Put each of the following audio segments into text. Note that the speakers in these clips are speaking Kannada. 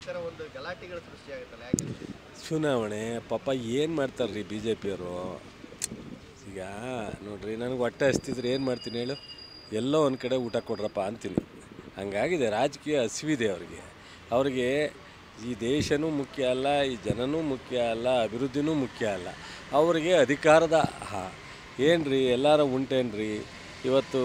ಥರ ಒಂದು ಗಲಾಟೆಗಳು ಸೃಷ್ಟಿಯಾಗುತ್ತಲ್ಲ ಯಾಕೆ ಚುನಾವಣೆ ಪಾಪ ಏನು ಮಾಡ್ತಾರೆ ರೀ ಬಿ ಜೆ ಪಿಯವರು ಈಗ ನೋಡ್ರಿ ನನಗೆ ಹೊಟ್ಟೆ ಹಸ್ತಿದ್ರೆ ಏನು ಮಾಡ್ತೀನಿ ಹೇಳು ಎಲ್ಲೋ ಒಂದು ಕಡೆ ಊಟ ಕೊಡ್ರಪ್ಪ ಅಂತೀನಿ ಹಂಗಾಗಿದೆ ರಾಜಕೀಯ ಹಸಿವಿದೆ ಅವ್ರಿಗೆ ಅವ್ರಿಗೆ ಈ ದೇಶನೂ ಮುಖ್ಯ ಅಲ್ಲ ಈ ಜನನೂ ಮುಖ್ಯ ಅಲ್ಲ ಅಭಿವೃದ್ಧಿನೂ ಮುಖ್ಯ ಅಲ್ಲ ಅವ್ರಿಗೆ ಅಧಿಕಾರದ ಹಾ ಏನ್ರಿ ಎಲ್ಲರ ಉಂಟೇನ್ರಿ ಇವತ್ತು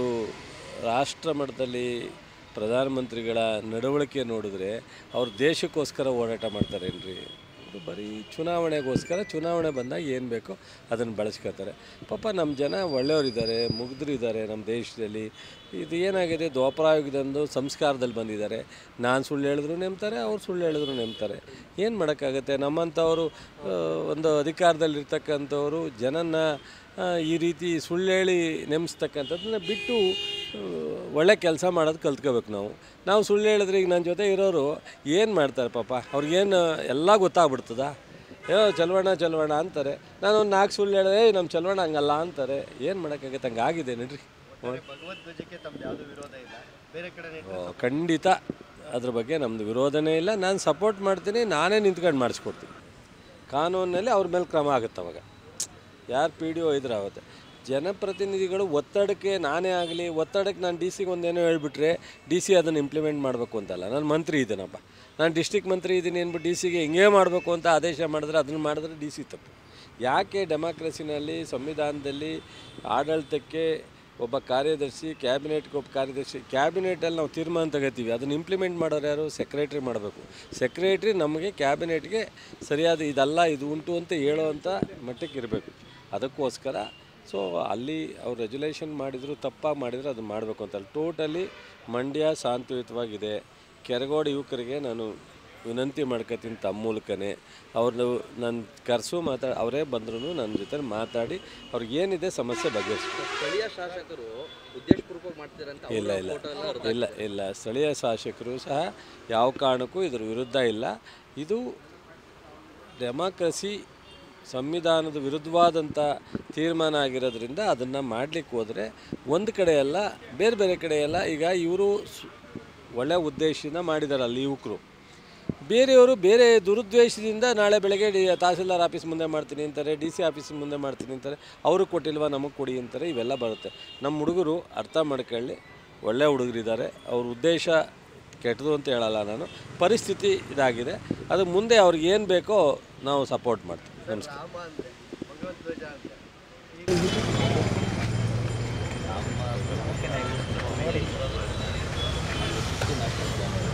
ರಾಷ್ಟ್ರ ಮಟ್ಟದಲ್ಲಿ ಪ್ರಧಾನಮಂತ್ರಿಗಳ ನಡವಳಿಕೆ ನೋಡಿದ್ರೆ ಅವ್ರು ದೇಶಕ್ಕೋಸ್ಕರ ಓಡಾಟ ಮಾಡ್ತಾರೇನ್ರಿ ಇದು ಬರೀ ಚುನಾವಣೆಗೋಸ್ಕರ ಚುನಾವಣೆ ಬಂದಾಗ ಏನು ಬೇಕೋ ಅದನ್ನು ಬಳಸ್ಕೊತಾರೆ ಪಾಪ ನಮ್ಮ ಜನ ಒಳ್ಳೆಯವರಿದ್ದಾರೆ ಮುಗ್ಧರಿದ್ದಾರೆ ನಮ್ಮ ದೇಶದಲ್ಲಿ ಇದು ಏನಾಗಿದೆ ದ್ವಾಪರಾಯುಗದಂದು ಸಂಸ್ಕಾರದಲ್ಲಿ ಬಂದಿದ್ದಾರೆ ನಾನು ಸುಳ್ಳು ಹೇಳಿದ್ರು ನೆಮ್ತಾರೆ ಅವ್ರು ಸುಳ್ಳು ಹೇಳಿದ್ರು ನೆಮ್ತಾರೆ ಏನು ಮಾಡೋಕ್ಕಾಗತ್ತೆ ನಮ್ಮಂಥವರು ಆ, ಒಂದು ಅಧಿಕಾರದಲ್ಲಿರ್ತಕ್ಕಂಥವ್ರು ಜನನ ಆ, ಈ ರೀತಿ ಸುಳ್ಳು ಹೇಳಿ ನೆಮ್ಸ್ತಕ್ಕಂಥದ್ದನ್ನ ಬಿಟ್ಟು ಆ, ಒಳ್ಳೆ ಕೆಲಸ ಮಾಡೋದು ಕಲ್ತ್ಕೋಬೇಕು ನಾವು ನಾವು ಸುಳ್ಳು ಹೇಳಿದ್ರೆ ಈಗ ನನ್ನ ಜೊತೆ ಇರೋರು ಏನು ಮಾಡ್ತಾರೆ ಪಾಪ ಅವ್ರಿಗೇನು ಎಲ್ಲ ಗೊತ್ತಾಗ್ಬಿಡ್ತದ ಏ ಚಲವಣ ಚಲವಣ ಅಂತಾರೆ ನಾನು ಒಂದು ನಾಲ್ಕು ಸುಳ್ಳು ಹೇಳಿದ್ರೆ ನಮ್ಮ ಚಲವಣ ಹಂಗಲ್ಲ ಅಂತಾರೆ ಏನು ಮಾಡೋಕ್ಕಾಗತ್ತೆ ಹಂಗಾಗಿದೆ ನಡ್ರಿ ಒಟ್ಟಾರೆ ಭಗವದ್ಗೀತೆಗೆ ತಮ್ದು ಯಾವುದೂ ವಿರೋಧ ಇಲ್ಲ ಬೇರೆ ಕಡೆ ನೆಟ್ರೆ ಓ, ಖಂಡಿತ ಅದ್ರ ಬಗ್ಗೆ ನಮ್ಮದು ವಿರೋಧನೇ ಇಲ್ಲ ನಾನು ಸಪೋರ್ಟ್ ಮಾಡ್ತೀನಿ ನಾನೇ ನಿಂತ್ಕೊಂಡು ಮಾಡಿಸ್ಕೊಡ್ತೀನಿ ಕಾನೂನಲ್ಲಿ ಅವ್ರ ಮೇಲೆ ಕ್ರಮ ಆಗುತ್ತೆ ಅವಾಗ ಯಾರು ಪಿ ಡಿ ಒ ಇದ್ರೆ ಆಗುತ್ತೆ ಜನಪ್ರತಿನಿಧಿಗಳು ಒತ್ತಡಕ್ಕೆ ನಾನೇ ಆಗಲಿ ಒತ್ತಡಕ್ಕೆ ನಾನು ಡಿ ಸಿಗೆ ಒಂದೇನೋ ಹೇಳ್ಬಿಟ್ರೆ ಡಿ ಸಿ ಅದನ್ನು ಇಂಪ್ಲಿಮೆಂಟ್ ಮಾಡಬೇಕು ಅಂತಲ್ಲ ನಾನು ಮಂತ್ರಿ ಇದ್ದೀನಪ್ಪ ನಾನು ಡಿಸ್ಟಿಕ್ ಮಂತ್ರಿ ಇದ್ದೀನಿ ಅಂದ್ಬಿಟ್ಟು ಡಿ ಸಿಗೆ ಹಿಂಗೇ ಮಾಡಬೇಕು ಅಂತ ಆದೇಶ ಮಾಡಿದ್ರೆ ಅದನ್ನು ಮಾಡಿದ್ರೆ ಡಿ ಸಿ ತಪ್ಪು ಯಾಕೆ ಡೆಮಾಕ್ರಸಿನಲ್ಲಿ ಸಂವಿಧಾನದಲ್ಲಿ ಆಡಳಿತಕ್ಕೆ ಒಬ್ಬ ಕಾರ್ಯದರ್ಶಿ ಕ್ಯಾಬಿನೆಟ್ಗೆ ಒಬ್ಬ ಕಾರ್ಯದರ್ಶಿ ಕ್ಯಾಬಿನೆಟಲ್ಲಿ ನಾವು ತೀರ್ಮಾನ ತಗೋತೀವಿ ಅದನ್ನು ಇಂಪ್ಲಿಮೆಂಟ್ ಮಾಡೋರು ಯಾರು ಸೆಕ್ರೆಟ್ರಿ ಮಾಡಬೇಕು ಸೆಕ್ರೆಟ್ರಿ ನಮಗೆ ಕ್ಯಾಬಿನೆಟ್ಗೆ ಸರಿಯಾದ ಇದಲ್ಲ ಇದು ಉಂಟು ಅಂತ ಹೇಳೋವಂಥ ಮಟ್ಟಕ್ಕೆ ಇರಬೇಕು ಅದಕ್ಕೋಸ್ಕರ ಸೊ ಅಲ್ಲಿ ಅವ್ರು ರೆಜುಲೇಷನ್ ಮಾಡಿದ್ರು ತಪ್ಪಾಗಿ ಮಾಡಿದ್ರು ಅದನ್ನು ಮಾಡಬೇಕು ಅಂತ ಟೋಟಲಿ ಮಂಡ್ಯ ಶಾಂತಿಯುತವಾಗಿದೆ ಕೆರಗೋಡು ಯುವಕರಿಗೆ ನಾನು ವಿನಂತಿ ಮಾಡ್ಕೊತೀನಿ ತಮ್ಮ ಮೂಲಕನೇ ಅವ್ರನ್ನ ನನ್ನ ಕರೆಸು ಮಾತಾಡಿ ಅವರೇ ಬಂದ್ರು ನನ್ನ ಜೊತೆ ಮಾತಾಡಿ ಅವ್ರಿಗೆ ಏನಿದೆ ಸಮಸ್ಯೆ ಬಗೆಹರಿಸ್ಬೇಕು ಸ್ಥಳೀಯ ಶಾಸಕರು ಉದ್ದೇಶಪೂರ್ವಕವಾಗಿ ಮಾಡ್ತಿರಂತ ಇಲ್ಲ ಇಲ್ಲ ಇಲ್ಲ ಇಲ್ಲ ಸ್ಥಳೀಯ ಶಾಸಕರು ಸಹ ಯಾವ ಕಾರಣಕ್ಕೂ ಇದ್ರ ವಿರುದ್ಧ ಇಲ್ಲ ಇದು ಡೆಮಾಕ್ರಸಿ ಸಂವಿಧಾನದ ವಿರುದ್ಧವಾದಂಥ ತೀರ್ಮಾನ ಆಗಿರೋದ್ರಿಂದ ಅದನ್ನು ಮಾಡಲಿಕ್ಕೆ ಹೋದರೆ ಒಂದು ಕಡೆ ಎಲ್ಲ ಬೇರೆ ಬೇರೆ ಕಡೆ ಎಲ್ಲ ಈಗ ಇವರು ಒಳ್ಳೆಯ ಉದ್ದೇಶದಿಂದ ಮಾಡಿದ್ದಾರೆ ಅಲ್ಲಿ ಯುವಕರು ಬೇರೆಯವರು ಬೇರೆ ದುರುದ್ದೇಶದಿಂದ ನಾಳೆ ಬೆಳಗ್ಗೆ ಡಿ ತಹಸೀಲ್ದಾರ್ ಆಫೀಸ್ ಮುಂದೆ ಮಾಡ್ತೀನಿ ಅಂತಾರೆ ಡಿ ಸಿ ಆಫೀಸ್ ಮುಂದೆ ಮಾಡ್ತೀನಿ ಅಂತಾರೆ ಅವರು ಕೊಟ್ಟಿಲ್ವಾ ನಮಗೆ ಕೊಡಿ ಅಂತಾರೆ ಇವೆಲ್ಲ ಬರುತ್ತೆ ನಮ್ಮ ಹುಡುಗರು ಅರ್ಥ ಮಾಡ್ಕೊಳ್ಳಿ ಒಳ್ಳೆ ಹುಡುಗರಿದ್ದಾರೆ ಅವ್ರ ಉದ್ದೇಶ ಕೆಟ್ಟದು ಅಂತ ಹೇಳಲ್ಲ ನಾನು ಪರಿಸ್ಥಿತಿ ಇದಾಗಿದೆ ಅದು ಮುಂದೆ ಅವ್ರಿಗೆ ಏನು ಬೇಕೋ ನಾವು ಸಪೋರ್ಟ್ ಮಾಡ್ತೀವಿ ನಮಸ್ಕಾರ ರಾಮ ಅಂದರೆ ಭಗವದ್ಧ್ವಜ ಅಂತ ಈಗ